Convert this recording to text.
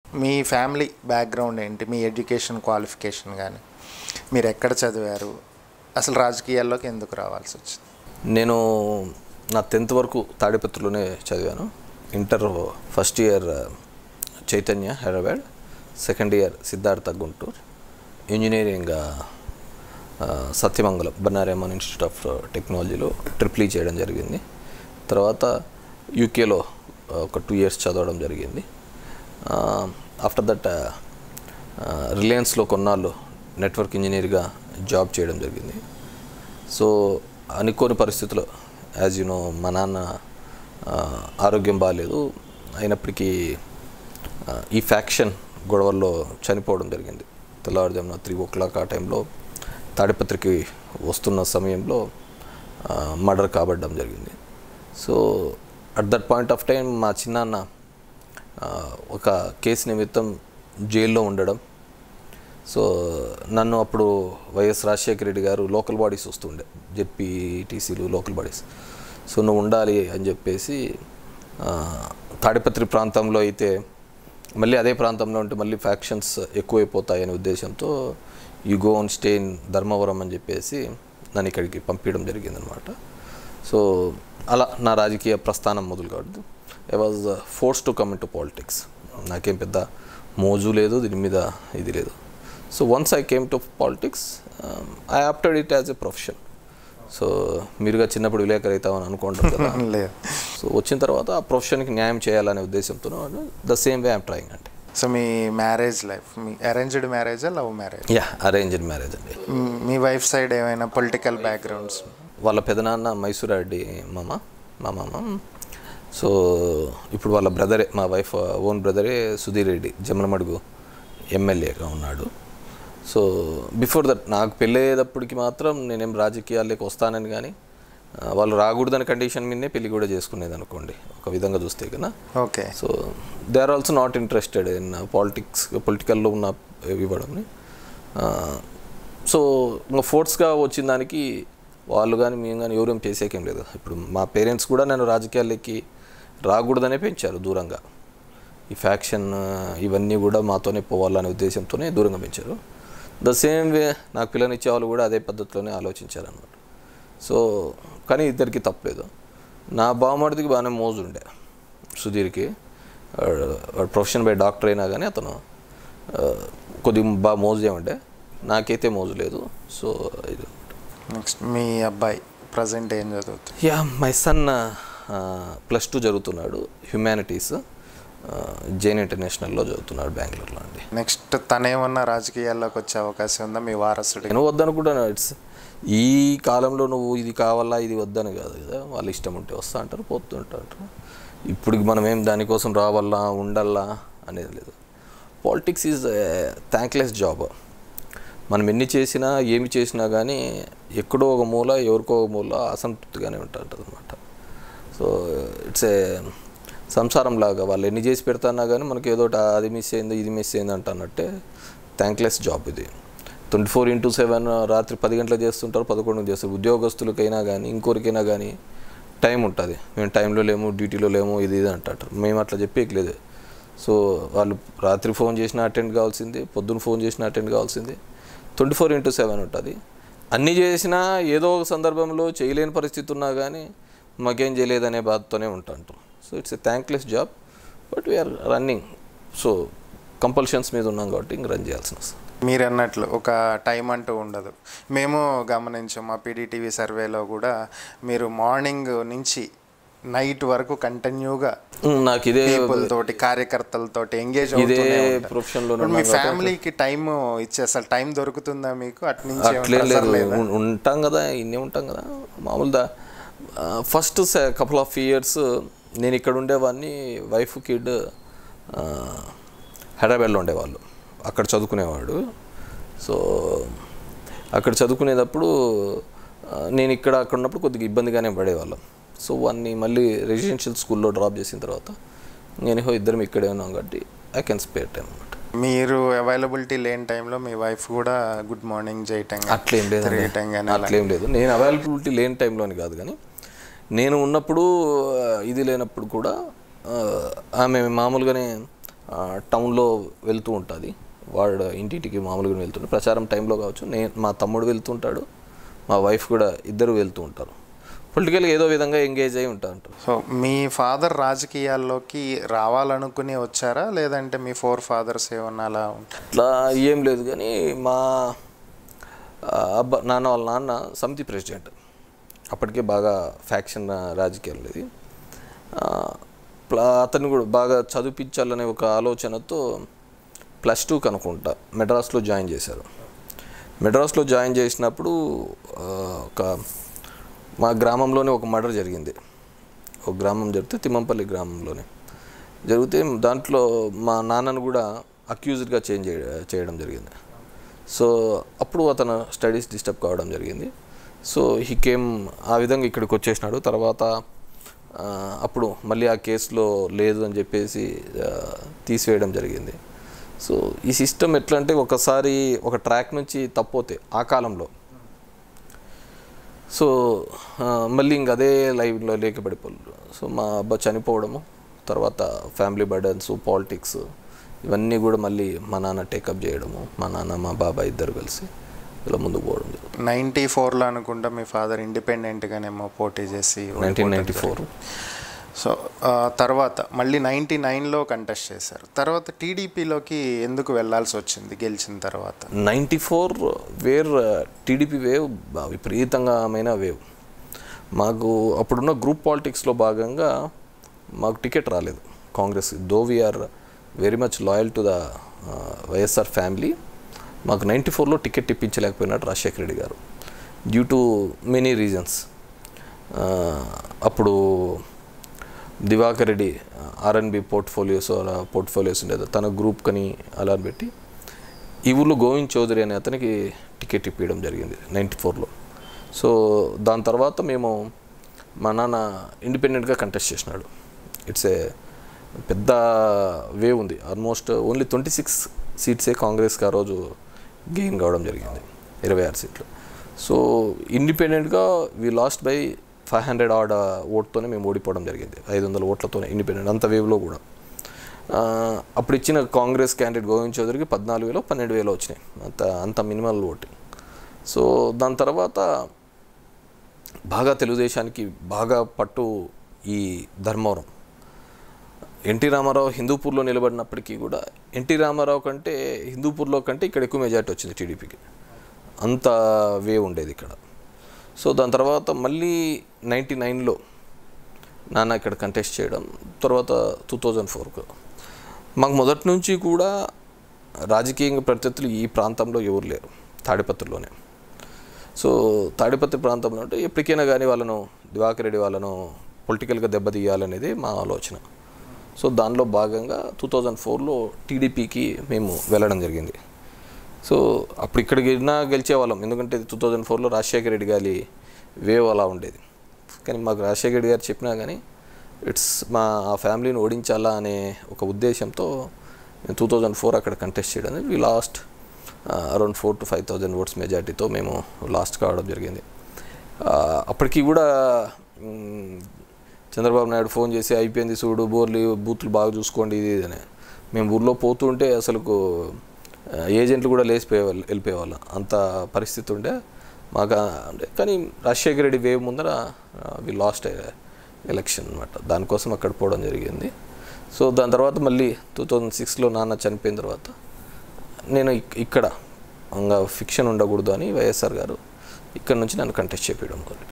మీ family background ఏంటి మీ education qualification కానీ మీరు ఎక్కడ చదివారు అసలు రాజకీయాల్లోకి ఎందుకు రావాల్సి వచ్చింది నేను నా టెన్త్ వరకు తాడిపత్రిలోనే చదివాను inter first year Chaitanya Hyderabad second year Siddhartha Guntur engineering ఆ, సత్యమంగళం బన్నారేమన్ ఇన్స్టిట్యూట్ ఆఫ్ టెక్నాలజీలో ట్రిపుల్ ఈ చేయడం జరిగింది తర్వాత యూకేలో ఒక టూ ఇయర్స్ చదవడం జరిగింది ఆఫ్టర్ దట్ రిలయన్స్లో కొన్నాళ్ళు నెట్వర్క్ ఇంజనీర్గా జాబ్ చేయడం జరిగింది సో అనుకోని పరిస్థితుల్లో యాజ్ యు నో మా నాన్న ఆ, ఆరోగ్యం బాగాలేదు అయినప్పటికీ ఆ, ఈ ఫ్యాక్షన్ గొడవల్లో చనిపోవడం జరిగింది తెల్లవారుజామున త్రీ ఓ క్లాక్ ఆ టైంలో తాడిపత్రికి వస్తున్న సమయంలో మర్డర్ కాబడడం జరిగింది so at that point of time మా చిన్నాన్న ఆ, ఒక కేసు నిమిత్తం జైల్లో ఉండడం సో నన్ను అప్పుడు వైఎస్ రాజశేఖర రెడ్డి గారు లోకల్ బాడీస్ వస్తుండే జెడ్పీటీసీలు లోకల్ బాడీస్ సో నువ్వు ఉండాలి అని చెప్పేసి ఆ, తాడిపత్రి ప్రాంతంలో అయితే మళ్ళీ అదే ప్రాంతంలో ఉంటే మళ్ళీ ఫ్యాక్షన్స్ ఎక్కువైపోతాయి అనే ఉద్దేశంతో you go on stay in Dharmavaram అని చెప్పేసి నన్ను ఇక్కడికి పంపించడం జరిగిందనమాట సో అలా నా రాజకీయ ప్రస్థానం మొదలు కావద్దు I was forced to come in to politics నాకేం పెద్ద మోజు లేదు దీని మీద ఇది లేదు so once I came to politics I opted it as a profession సో మీరుగా చిన్నప్పుడు విలేకరు అవుతామని అనుకుంటారు కదా లేదు సో వచ్చిన తర్వాత ఆ ప్రొఫెషన్కి న్యాయం చేయాలనే ఉద్దేశంతో the same way I'm trying అండి సో మీ మ్యారేజ్ లైఫ్ మీ అరేంజ్డ్ మ్యారేజా love marriage yeah arranged marriage అండి మీ వైఫ్ సైడ్ ఏమైనా పొలిటికల్ బ్యాక్గ్రౌండ్స్ వాళ్ళ పెదనాన్న మైసూరారెడ్డి మామ మా మామ సో ఇప్పుడు వాళ్ళ బ్రదరే మా వైఫ్ ఓన్ బ్రదరే సుధీర్ రెడ్డి జమ్మలమడుగు ఎమ్మెల్యేగా ఉన్నాడు సో బిఫోర్ దట్ నాకు పెళ్ళయ్యేటప్పటికి మాత్రం నేనేం రాజకీయాల్లోకి వస్తానని కానీ ఆ, వాళ్ళు రాకూడదని కండిషన్ మీదనే పెళ్లి కూడా చేసుకునేది అనుకోండి ఒక విధంగా చూస్తే కన్నా okay so they are also not interested in politics పొలిటికల్లో ఉన్న ఇవ్వడంని సో ఇంకా ఫోర్స్గా వచ్చిన దానికి వాళ్ళు కానీ మేము కానీ ఎవరేం చేసేకేం లేదు ఇప్పుడు మా పేరెంట్స్ కూడా నేను రాజకీయాలకి రాకూడదనే పెంచారు దూరంగా ఈ ఫ్యాక్షన్ ఇవన్నీ కూడా మాతోనే పోవాలనే ఉద్దేశంతోనే దూరంగా పెంచారు ద సేమ్ వే నాకు పిల్లనిచ్చే వాళ్ళు కూడా అదే పద్ధతిలోనే ఆలోచించారు అన్నమాట సో కానీ ఇద్దరికి తప్పలేదు నా బావమడిదికి బాగానే మోజు ఉండే సుధీర్కి వాడు వాడు ప్రొఫెషన్ బై డాక్టర్ అయినా కానీ అతను ఆ, కొద్దిగా బాగా మోజు ఏమంటే నాకైతే మోజు లేదు సో ఇది నెక్స్ట్ మీ అబ్బాయి ప్రజెంట్ ఏం చదువుతుంది yeah my son plus two జరుగుతున్నాడు హ్యుమానిటీస్ జైన్ ఇంటర్నేషనల్లో చదువుతున్నాడు బెంగళూరులో అండి నెక్స్ట్ తనేమన్నా రాజకీయాల్లోకి వచ్చే అవకాశం ఉందా మీ వారసుడి నేను వద్దనుకుంటాను ఇట్స్ ఈ కాలంలో నువ్వు ఇది కావాలా ఇది వద్దని కాదు కదా వాళ్ళ ఇష్టం ఉంటే వస్తా అంటారు పోతుంటారు ఇప్పుడు మనం ఏం దానికోసం రావాలా ఉండాలా అనేది లేదు పాలిటిక్స్ ఈజ్ థ్యాంక్లెస్ జాబ్ మనం ఎన్ని చేసినా ఏమి చేసినా కానీ ఎక్కడో ఒక మూల ఎవరికో ఒక మూల అసంతృప్తిగానే ఉంటుంటుంది అనమాట సో ఇట్స్ ఏ సంసారం లాగా వాళ్ళు ఎన్ని చేసి పెడతానా కానీ మనకి ఏదో ఒకటి అది మిస్ అయింది ఇది మిస్ అయింది అంటున్నట్టే థ్యాంక్లెస్ జాబ్ ఇది ట్వంటీ ఫోర్ ఇంటూ సెవెన్ రాత్రి పది గంటలకు చేస్తుంటారు పదకొండుకి చేస్తారు ఉద్యోగస్తులకైనా కానీ ఇంకోరికైనా కానీ టైం ఉంటుంది మేము టైంలో లేము డ్యూటీలో లేము ఇది ఇది అంటారు మేము అట్లా చెప్పేయట్లేదు సో వాళ్ళు రాత్రి ఫోన్ చేసినా అటెండ్ కావాల్సింది పొద్దున్న ఫోన్ చేసినా అటెండ్ కావాల్సింది ట్వంటీ ఫోర్ ఇంటూ సెవెన్ ఉంటుంది అన్నీ చేసినా ఏదో ఒక సందర్భంలో చేయలేని పరిస్థితి ఉన్నా కానీ మాకేం చేయలేదనే బాధతోనే ఉంటాంటాం so it's a thankless job but we are running so compulsions మీద ఉన్నాం కాబట్టి ఇంక రన్ చేయాల్సిన వస్తుంది మీరు అన్నట్లు ఒక టైం అంటూ ఉండదు మేము గమనించాం మా పీడీటీవీ సర్వేలో కూడా మీరు మార్నింగ్ నుంచి నైట్ వరకు కంటిన్యూగా ఉమ్, నాకు ఇదే పీపుల్ తోటి కార్యకర్తలతోటి ఎంగేజ్ ఇదే అవుతూనే ఉంటారు. ప్రొఫెషన్లో ఇప్పుడు మీ ఫ్యామిలీకి టైం ఇచ్చే అసలు టైం దొరుకుతుందా మీకు అటు నుంచి ఏమైనా అట్లేం లేదు pressure లేదా? ఉం- ఉంటాం కదా ఇన్నే ఉంటాం కదా మామూలుగా ఫస్ట్ కపుల్ ఆఫ్ ఇయర్స్ నేను ఇక్కడ ఉండేవాడిని వైఫ్ కిడ్ హైదరాబాద్లో ఉండేవాళ్ళు అక్కడ చదువుకునేవాడు సో అక్కడ చదువుకునేటప్పుడు ఆ, నేను ఇక్కడ అక్కడ ఉన్నప్పుడు కొద్దిగా ఇబ్బందిగానే పడేవాళ్ళం సో వాన్ని మళ్ళీ రెసిడెన్షియల్ స్కూల్లో డ్రాప్ చేసిన తర్వాత నేను ఇద్దరం ఇక్కడే ఉన్నాం కాబట్టి ఐ కెన్ స్పేర్ టైం అనమాట మీరు అవైలబిలిటీ లేని టైంలో మీ వైఫ్ కూడా గుడ్ మార్నింగ్ చేయటం కానీ, అట్లేం లేదు తిరగటం కానీ అలా అట్లేం లేదు నేను అవైలబిలిటీ లేని టైంలోని కాదు కానీ నేను ఉన్నప్పుడు ఆ, ఇది లేనప్పుడు కూడా ఆ, ఆమె మామూలుగానే ఆ, టౌన్లో వెళ్తూ ఉంటుంది వాడు ఇంటింటికి మామూలుగా వెళ్తుంటాడు ప్రచారం టైంలో కావచ్చు నేను మా తమ్ముడు వెళ్తుంటాడు మా వైఫ్ కూడా ఇద్దరు వెళ్తూ ఉంటారు పొలిటికల్గా ఏదో విధంగా ఎంగేజ్ అయి ఉంటారు సో మీ ఫాదర్ రాజకీయాల్లోకి రావాలనుకుని వచ్చారా లేదంటే మీ ఫోర్ ఫాదర్స్ ఏమన్నా అలా ఉంటారు అట్లా ఏం లేదు కానీ మా ఆ, అబ్బా నాన్న వాళ్ళ నాన్న సమితి ప్రెసిడెంట్ అప్పటికే బాగా ఫ్యాక్షన్ రాజకీయాలు ఇది ఆ, ప్ల- అతన్ని కూడా బాగా చదివించాలనే ఒక ఆలోచనతో ప్లస్ టూకి అనుకుంటా మెడ్రాస్లో జాయిన్ చేశారు మెడ్రాస్లో జాయిన్ చేసినప్పుడు ఆ, ఒక మా గ్రామంలోనే ఒక మర్డర్ జరిగింది ఒక గ్రామం జరిగితే తిమ్మంపల్లి గ్రామంలోనే జరిగితే దాంట్లో మా నాన్నను కూడా అక్యూజ్డ్గా చేంజ్ చేయడం జరిగింది సో అప్పుడు అతను స్టడీస్ డిస్టర్బ్ కావడం జరిగింది సో హీ కేమ్ ఆ విధంగా ఇక్కడికి వచ్చేసినాడు తర్వాత ఆ, అప్పుడు మళ్ళీ ఆ కేసులో లేదు అని చెప్పేసి ఆ, తీసివేయడం జరిగింది సో ఈ సిస్టమ్ ఎట్లా అంటే ఒకసారి ఒక ట్రాక్ నుంచి తప్పోతే ఆ కాలంలో సో ఆ, మళ్ళీ ఇంక అదే లైవ్లో లేకపడిపోయారు సో మా అబ్బా చనిపోవడము తర్వాత ఫ్యామిలీ బర్డన్స్ పాలిటిక్స్ ఇవన్నీ కూడా మళ్ళీ మా నాన్న టేకప్ చేయడము మా నాన్న మా బాబాయ్ ఇద్దరు కలిసి ఇలా ముందుకు పోవడం జరుగుతుంది నైంటీ ఫోర్లో అనుకుంటా మీ ఫాదర్ ఇండిపెండెంట్గానేమో పోటీ చేసి నైన్టీన్ నైంటీ ఫోర్ సో ఆ, తర్వాత మళ్ళీ నైంటీ నైన్లో కంటెస్ట్ చేశారు తర్వాత టీడీపీలోకి ఎందుకు వెళ్ళాల్సి వచ్చింది గెలిచిన తర్వాత ninety four where TDP wave బా- విపరీతంగామైన వేవ్ మాకు అప్పుడున్న గ్రూప్ పాలిటిక్స్లో భాగంగా మాకు టికెట్ రాలేదు Congress though we are very much loyal to the YSR family మాకు నైంటీ ఫోర్లో టికెట్ ఇప్పించలేకపోయినాడు రాజశేఖర రెడ్డి గారు డ్యూ టు మెనీ రీజన్స్ అప్పుడు దివాకర్ రెడ్డి ఆర్ఎన్బి పోర్ట్ఫోలియోస్ అలా పోర్ట్ఫోలియోస్ ఉండేది తన గ్రూప్ కని అలా పెట్టి ఈ ఊళ్ళో గోవింద్ చౌదరి అనే అతనికి టికెట్ ఇప్పించడం జరిగింది నైంటీ ఫోర్లో సో దాని తర్వాత మేము మా నాన్న ఇండిపెండెంట్గా కంటెస్ట్ చేసినాడు ఇట్స్ ఏ పెద్ద వే ఉంది ఆల్మోస్ట్ ఓన్లీ ట్వంటీ సిక్స్ సీట్సే కాంగ్రెస్కి ఆ రోజు గెయిన్ కావడం జరిగింది ఇరవై ఆరు సీట్లు సో ఇండిపెండెంట్గా we lost by five hundred odd ఓట్తోనే మేము ఓడిపోవడం జరిగింది ఐదు వందల ఓట్లతోనే ఇండిపెండెంట్ అంత వేవ్లో కూడా ఆ, అప్పుడు ఇచ్చిన కాంగ్రెస్ క్యాండిడేట్ గోవింద్ చౌదరికి పద్నాలుగు వేలు పన్నెండు వేలు వచ్చినాయి అంత అంత మినిమల్ ఓటింగ్ సో దాని తర్వాత బాగా తెలుగుదేశానికి బాగా పట్టు ఈ ధర్మవరం ఎన్టీ రామారావు హిందూపూర్లో నిలబడినప్పటికీ కూడా ఎన్టీ రామారావు కంటే హిందూపూర్లో కంటే ఇక్కడ ఎక్కువ మెజార్టీ వచ్చింది టీడీపీకి అంత వే ఉండేది ఇక్కడ సో దాని తర్వాత మళ్ళీ నైంటీ నైన్లో నాన్న ఇక్కడ కంటెస్ట్ చేయడం తర్వాత టూ థౌజండ్ ఫోర్కు మాకు మొదటి నుంచి కూడా రాజకీయంగా ప్రత్యర్థులు ఈ ప్రాంతంలో ఎవరు లేరు తాడిపత్రిలోనే సో తాడిపత్రి ప్రాంతంలో అంటే ఎప్పటికైనా కానీ వాళ్ళను దివాకర్ రెడ్డి వాళ్ళను పొలిటికల్గా దెబ్బతీయాలనేది మా ఆలోచన సో దానిలో భాగంగా టూ థౌజండ్ ఫోర్లో టీడీపీకి మేము వెళ్ళడం జరిగింది సో అప్పుడు ఇక్కడికి వెళ్ళినా గెలిచేవాళ్ళం ఎందుకంటే టూ థౌజండ్ ఫోర్లో రాజశేఖర రెడ్డి గారి వేవ్ అలా ఉండేది కానీ మాకు రాజశేఖర రెడ్డి గారు చెప్పినా కానీ ఇట్స్ మా ఆ ఫ్యామిలీని ఓడించాలా అనే ఒక ఉద్దేశంతో మేము టూ థౌజండ్ ఫోర్ అక్కడ కంటెస్ట్ చేయడం we lost around four to five thousand votes మెజార్టీతో మేము లాస్ట్ కావడం జరిగింది ఆ, అప్పటికి కూడా మ్, చంద్రబాబు నాయుడు ఫోన్ చేసి అయిపోయింది చూడు బోర్లు బూత్లు బాగా చూసుకోండి ఇది ఇది అని మేము ఊర్లో పోతుంటే అసలుకు ఆ, ఏజెంట్లు కూడా లేచిపోయే వెళ్ళిపోయేవాళ్ళం అంత పరిస్థితి ఉండే మాకు ఆ- అంటే కానీ రాజశేఖర రెడ్డి వేవ్ ముందర వి లాస్ట్ ఎలక్షన్ అనమాట దానికోసం అక్కడ పోవడం జరిగింది సో దాని తర్వాత మళ్ళీ టూ థౌజండ్ సిక్స్లో నాన్న చనిపోయిన తర్వాత నేను ఇక్- ఇక్కడ ఇంకా ఫిక్షన్ ఉండకూడదు అని వైఎస్ఆర్ గారు ఇక్కడ నుంచి నన్ను కంటెస్ట్ చేపించడం